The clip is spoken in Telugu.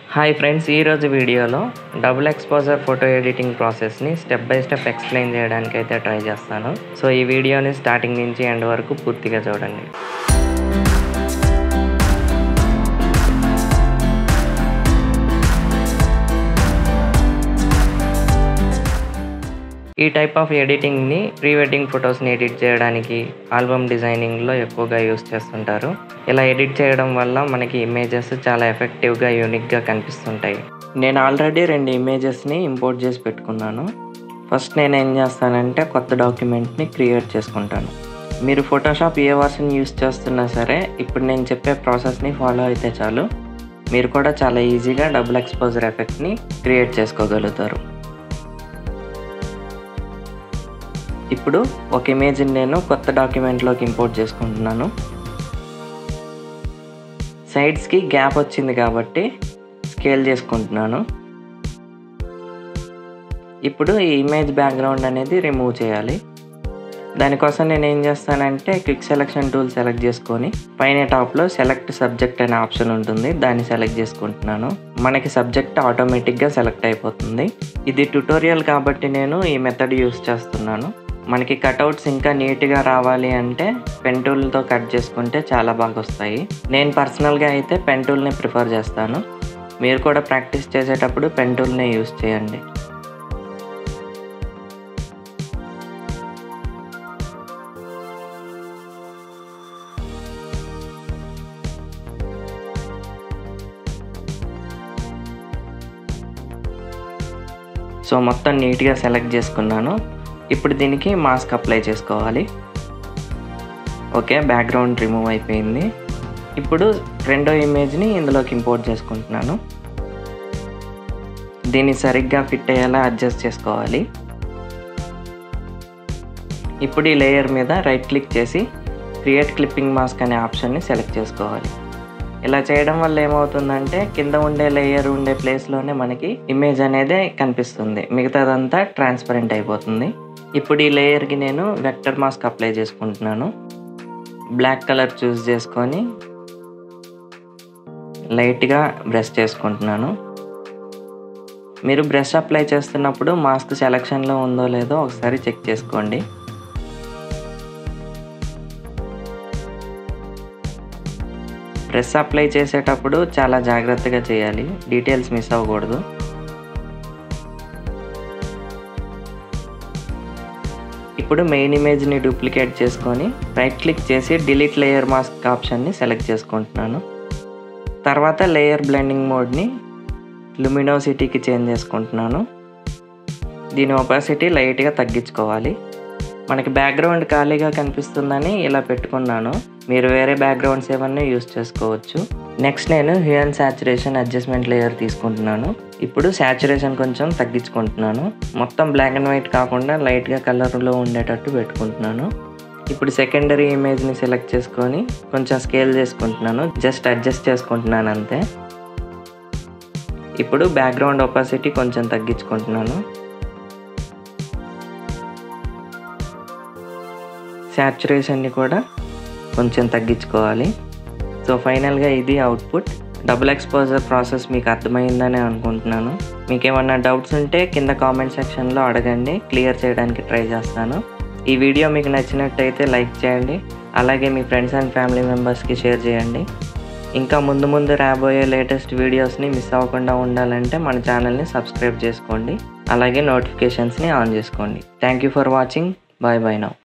హాయ్ ఫ్రెండ్స్ ఈరోజు వీడియోలో డబుల్ ఎక్స్పోజర్ ఫోటో ఎడిటింగ్ ప్రాసెస్ని స్టెప్ బై స్టెప్ ఎక్స్ప్లెయిన్ చేయడానికి అయితే ట్రై చేస్తాను సో ఈ వీడియోని స్టార్టింగ్ నుంచి ఎండ్ వరకు పూర్తిగా చూడండి ఈ టైప్ ఆఫ్ ఎడిటింగ్ని ప్రీ వెడ్డింగ్ ఫొటోస్ని ఎడిట్ చేయడానికి ఆల్బమ్ డిజైనింగ్లో ఎక్కువగా యూస్ చేస్తుంటారు ఇలా ఎడిట్ చేయడం వల్ల మనకి ఇమేజెస్ చాలా ఎఫెక్టివ్గా యూనిక్గా కనిపిస్తుంటాయి నేను ఆల్రెడీ రెండు ఇమేజెస్ని ఇంపోర్ట్ చేసి పెట్టుకున్నాను ఫస్ట్ నేను ఏం చేస్తానంటే కొత్త డాక్యుమెంట్ని క్రియేట్ చేసుకుంటాను మీరు ఫోటోషాప్ ఏ వర్షన్ యూస్ చేస్తున్నా సరే ఇప్పుడు నేను చెప్పే ప్రాసెస్ని ఫాలో అయితే చాలు మీరు కూడా చాలా ఈజీగా డబుల్ ఎక్స్పోజర్ ఎఫెక్ట్ని క్రియేట్ చేసుకోగలుగుతారు ఇప్పుడు ఒక ఇమేజ్ని నేను కొత్త డాక్యుమెంట్లోకి ఇంపోర్ట్ చేసుకుంటున్నాను సైడ్స్కి గ్యాప్ వచ్చింది కాబట్టి స్కేల్ చేసుకుంటున్నాను ఇప్పుడు ఈ ఇమేజ్ బ్యాక్గ్రౌండ్ అనేది రిమూవ్ చేయాలి దానికోసం నేను ఏం చేస్తానంటే క్విక్ సెలెక్షన్ టూల్ సెలెక్ట్ చేసుకొని పైన టాప్లో సెలెక్ట్ సబ్జెక్ట్ అనే ఆప్షన్ ఉంటుంది దాన్ని సెలెక్ట్ చేసుకుంటున్నాను మనకి సబ్జెక్ట్ ఆటోమేటిక్గా సెలెక్ట్ అయిపోతుంది ఇది ట్యుటోరియల్ కాబట్టి నేను ఈ మెథడ్ యూస్ చేస్తున్నాను మనకి కట్అవుట్స్ ఇంకా నీట్గా రావాలి అంటే పెన్ టూల్తో కట్ చేసుకుంటే చాలా బాగా వస్తాయి నేను పర్సనల్గా అయితే పెన్ టూల్ని ప్రిఫర్ చేస్తాను మీరు కూడా ప్రాక్టీస్ చేసేటప్పుడు పెన్ టూల్ని యూస్ చేయండి సో మొత్తం నీట్గా సెలెక్ట్ చేసుకున్నాను ఇప్పుడు దీనికి మాస్క్ అప్లై చేసుకోవాలి ఓకే బ్యాక్గ్రౌండ్ రిమూవ్ అయిపోయింది ఇప్పుడు రెండో ఇమేజ్ని ఇందులోకి ఇంపోర్ట్ చేసుకుంటున్నాను దీన్ని సరిగ్గా ఫిట్ అయ్యేలా అడ్జస్ట్ చేసుకోవాలి ఇప్పుడు ఈ లేయర్ మీద రైట్ క్లిక్ చేసి క్రియేట్ క్లిప్పింగ్ మాస్క్ అనే ఆప్షన్ని సెలెక్ట్ చేసుకోవాలి ఇలా చేయడం వల్ల ఏమవుతుందంటే కింద ఉండే లేయర్ ఉండే ప్లేస్లోనే మనకి ఇమేజ్ అనేది కనిపిస్తుంది మిగతాదంతా ట్రాన్స్పరెంట్ అయిపోతుంది ఇప్పుడు ఈ లేయర్కి నేను వెక్టర్ మాస్క్ అప్లై చేసుకుంటున్నాను బ్లాక్ కలర్ చూస్ చేసుకొని లైట్గా బ్రష్ చేసుకుంటున్నాను మీరు బ్రష్ అప్లై చేస్తున్నప్పుడు మాస్క్ సెలక్షన్లో ఉందో లేదో ఒకసారి చెక్ చేసుకోండి బ్రష్ అప్లై చేసేటప్పుడు చాలా జాగ్రత్తగా చేయాలి డీటెయిల్స్ మిస్ అవ్వకూడదు ఇప్పుడు మెయిన్ ఇమేజ్ని డూప్లికేట్ చేసుకొని రైట్ క్లిక్ చేసి డిలీట్ లేయర్ మాస్క్ ఆప్షన్ని సెలెక్ట్ చేసుకుంటున్నాను తర్వాత లేయర్ బ్లెండింగ్ మోడ్ని లుమినోసిటీకి చేంజ్ చేసుకుంటున్నాను దీని ఒపాసిటీ లైట్గా తగ్గించుకోవాలి మనకి బ్యాక్గ్రౌండ్ ఖాళీగా కనిపిస్తుందని ఇలా పెట్టుకున్నాను మీరు వేరే బ్యాక్గ్రౌండ్స్ ఏమన్నా యూస్ చేసుకోవచ్చు నెక్స్ట్ నేను హ్యూయన్ సాచురేషన్ అడ్జస్ట్మెంట్ లేయర్ తీసుకుంటున్నాను ఇప్పుడు సాచురేషన్ కొంచెం తగ్గించుకుంటున్నాను మొత్తం బ్లాక్ అండ్ వైట్ కాకుండా లైట్గా కలర్లో ఉండేటట్టు పెట్టుకుంటున్నాను ఇప్పుడు సెకండరీ ఇమేజ్ని సెలెక్ట్ చేసుకొని కొంచెం స్కేల్ చేసుకుంటున్నాను జస్ట్ అడ్జస్ట్ చేసుకుంటున్నాను అంతే ఇప్పుడు బ్యాక్గ్రౌండ్ ఒపాసిటీ కొంచెం తగ్గించుకుంటున్నాను శాచురేషన్ని కూడా కొంచెం తగ్గించుకోవాలి సో ఫైనల్గా ఇది అవుట్పుట్ డబుల్ ఎక్స్పోజర్ ప్రాసెస్ మీకు అర్థమైందని అనుకుంటున్నాను మీకు ఏమన్నా డౌట్స్ ఉంటే కింద కామెంట్ సెక్షన్లో అడగండి క్లియర్ చేయడానికి ట్రై చేస్తాను ఈ వీడియో మీకు నచ్చినట్టయితే లైక్ చేయండి అలాగే మీ ఫ్రెండ్స్ అండ్ ఫ్యామిలీ మెంబర్స్కి షేర్ చేయండి ఇంకా ముందు ముందు రాబోయే లేటెస్ట్ వీడియోస్ని మిస్ అవ్వకుండా ఉండాలంటే మన ఛానల్ని సబ్స్క్రైబ్ చేసుకోండి అలాగే నోటిఫికేషన్స్ని ఆన్ చేసుకోండి thank you for watching bye bye now